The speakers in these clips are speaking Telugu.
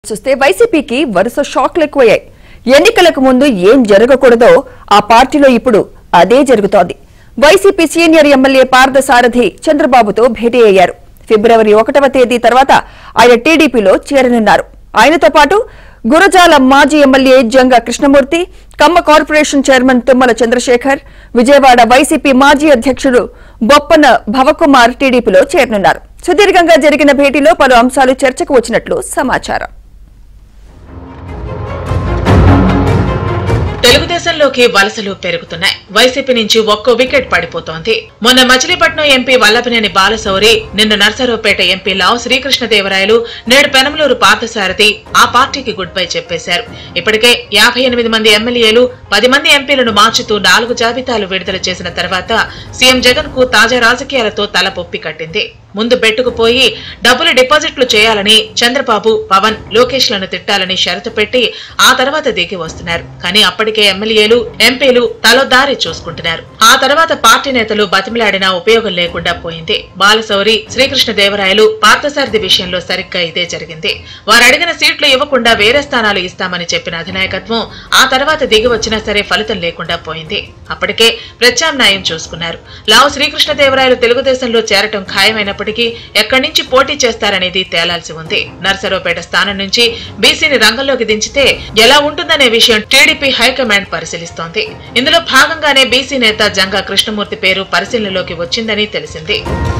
చూస్తే వైసీపీకి వరుస షాక్లు ఎక్కువయ్యాయి ఎన్నికలకు ముందు ఏం జరగకూడదో ఆ పార్టీలో ఇప్పుడు అదే జరుగుతోంది వైసీపీ సీనియర్ ఎమ్మెల్యే పార్థసారథి చంద్రబాబుతో భేటీ అయ్యారు ఫిబ్రవరి ఒకటవ తేదీ తర్వాత ఆయన టీడీపీలో చేరనున్నారు ఆయనతో పాటు గురజాల మాజీ MLA Janga Krishnamurthy Kamma corporation chairman Tummala Chandrasekhar Vijayawada YCP మాజీ అధ్యక్షుడు బొప్పన భవకుమార్ టీడీపీలో చేరనున్నారు సుదీర్ఘంగా జరిగిన భేటీలో పలు అంశాలు చర్చకు వచ్చినట్లు సమాచారం తెలుగుదేశంలోకి వలసలు పెరుగుతున్నాయి వైసీపీ నుంచి ఒక్కో వికెట్ పడిపోతోంది మొన్న మచిలీపట్నం ఎంపీ వల్లభనేని బాలశౌరి నిన్న నర్సరావుపేట ఎంపీ లావు శ్రీకృష్ణదేవరాయలు నేడు పెనమలూరు పార్థసారథి ఆ పార్టీకి గుడ్ బై చెప్పేశారు ఇప్పటికే యాభై ఎనిమిది మంది ఎమ్మెల్యేలు పది మంది ఎంపీలను మార్చుతూ నాలుగు జాబితాలు విడుదల చేసిన తర్వాత సీఎం జగన్ కు తాజా రాజకీయాలతో తల పొప్పి కట్టింది ముందు బెట్టుకుపోయి డబ్బులు డిపాజిట్లు చేయాలని చంద్రబాబు పవన్ లోకేష్ లను తిట్టాలని షరతు పెట్టి ఆ తర్వాత దిగి వస్తున్నారు కానీ అప్పటికే ఎమ్మెల్యేలు ఎంపీలు తలో దారి చూసుకుంటున్నారు ఆ తర్వాత పార్టీ నేతలు బతిమిలాడినా ఉపయోగం లేకుండా పోయింది బాలశౌరి శ్రీకృష్ణ దేవరాయలు పార్థసారథి విషయంలో సరిగ్గా ఇదే జరిగింది వారు అడిగిన సీట్లు ఇవ్వకుండా వేరే స్థానాలు ఇస్తామని చెప్పిన అధినాయకత్వం ఆ తర్వాత దిగి వచ్చినా సరే ఫలితం లేకుండా పోయింది అప్పటికే ప్రత్యామ్నాయం చూసుకున్నారు లావు శ్రీకృష్ణదేవరాయలు తెలుగుదేశంలో చేరటం ఖాయమైనప్పటికీ ఎక్కడి నుంచి పోటీ చేస్తారనేది తేలాల్సి ఉంది నర్సరావుపేట స్థానం నుంచి బీసీని రంగంలోకి దించితే ఎలా ఉంటుందనే విషయం టీడీపీ హైకమాండ్ పరిశీలిస్తోంది ఇందులో భాగంగానే బీసీ నేత జంగా కృష్ణమూర్తి పేరు పరిశీలనలోకి వచ్చిందని తెలిసింది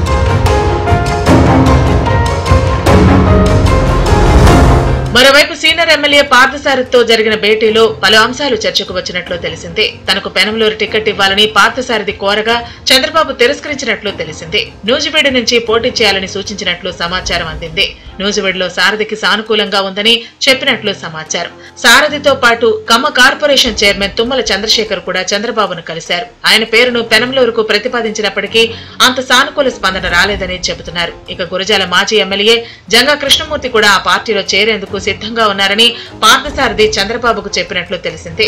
మరోవైపు సీనియర్ ఎమ్మెల్యే పార్థసారథితో జరిగిన భేటీలో పలు అంశాలు చర్చకు వచ్చినట్లు తెలిసింది తనకు పెనంలూరు టికెట్ ఇవ్వాలని పార్థసారథి కోరగా చంద్రబాబు తిరస్కరించినట్లు తెలిసింది నూజివీడు నుంచి పోటీ చేయాలని సూచించినట్లు సమాచారం అందింది నూజివీడులో సారథికి సానుకూలంగా ఉందని చెప్పినట్లు సమాచారం సారథితో పాటు కమ్మ కార్పొరేషన్ చైర్మన్ తుమ్మల చంద్రశేఖర్ కూడా చంద్రబాబును కలిశారు ఆయన పేరును పెనంలూరుకు ప్రతిపాదించినప్పటికీ అంత సానుకూల స్పందన రాలేదని చెబుతున్నారు ఇక గురజాల మాజీ ఎమ్మెల్యే జంగా కృష్ణమూర్తి కూడా ఆ పార్టీలో చేరేందుకు సిద్ధంగా ఉన్నారని పార్థసారథి చంద్రబాబుకు చెప్పినట్లు తెలిసింది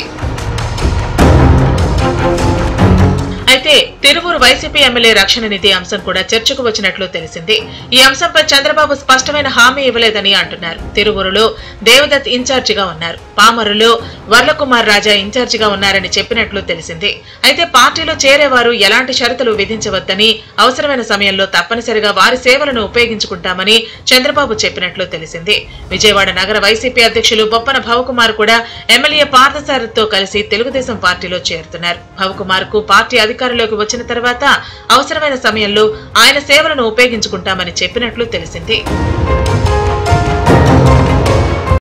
అయితే తిరువూరు వైసీపీ ఎమ్మెల్యే రక్షణ నిధి అంశం కూడా చర్చకు వచ్చినట్లు తెలిసింది ఈ అంశంపై చంద్రబాబు స్పష్టమైన హామీ ఇవ్వలేదని అంటున్నారు తిరువూరులో దేవదత్ ఇన్ఛార్జిగా ఉన్నారు పామరులో వర్లకుమార్ రాజా ఇన్ఛార్జిగా ఉన్నారని చెప్పినట్లు తెలిసింది అయితే పార్టీలో చేరేవారు ఎలాంటి షరతులు విధించవద్దని అవసరమైన సమయంలో తప్పనిసరిగా వారి సేవలను ఉపయోగించుకుంటామని చంద్రబాబు చెప్పినట్లు తెలిసింది విజయవాడ నగర వైసీపీ అధ్యక్షులు బొప్పన భవకుమార్ కూడా ఎమ్మెల్యే పార్థసారథితో కలిసి తెలుగుదేశం పార్టీలో చేరుతున్నారు భవకుమార్ కు పార్టీ అధికారంలోకి వచ్చిన తర్వాత అవసరమైన సమయంలో ఆయన సేవలను ఉపయోగించుకుంటామని చెప్పినట్లు తెలిసింది